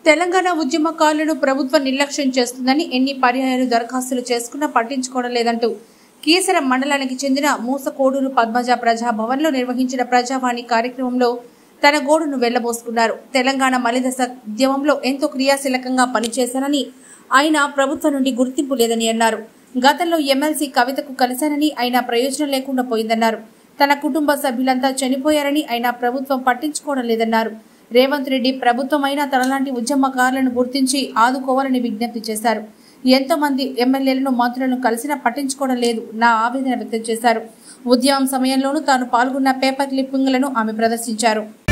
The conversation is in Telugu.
తెలంగాణ ఉద్యమకారులను ప్రభుత్వం నిర్లక్ష్యం చేస్తుందని ఎన్ని పర్యాయాలు దరఖాస్తులు చేసుకున్నా పట్టించుకోవడం లేదంటూ కీసర మండలానికి చెందిన మూసకోడూరు పద్మజ ప్రజాభవన్లో నిర్వహించిన ప్రజావాణి కార్యక్రమంలో తన గోడును వెళ్లబోసుకున్నారు తెలంగాణ మలిదశ ఉద్యమంలో ఎంతో క్రియాశీలకంగా పనిచేశానని ఆయన ప్రభుత్వం నుండి గుర్తింపు లేదని అన్నారు గతంలో ఎమ్మెల్సీ కవితకు కలిశానని అయినా ప్రయోజనం లేకుండా పోయిందన్నారు తన కుటుంబ సభ్యులంతా చనిపోయారని అయినా ప్రభుత్వం పట్టించుకోవడం లేదన్నారు రేవంత్ రెడ్డి ప్రభుత్వం అయినా తనలాంటి ఉద్యమకారులను గుర్తించి ఆదుకోవాలని విజ్ఞప్తి చేశారు ఎంతో మంది ఎమ్మెల్యేలను మంత్రులను కలిసినా పట్టించుకోవడం లేదు నా ఆవేదన వ్యక్తం చేశారు ఉద్యమం సమయంలోనూ తాను పాల్గొన్న పేపర్ క్లిప్పింగ్లను ఆమె ప్రదర్శించారు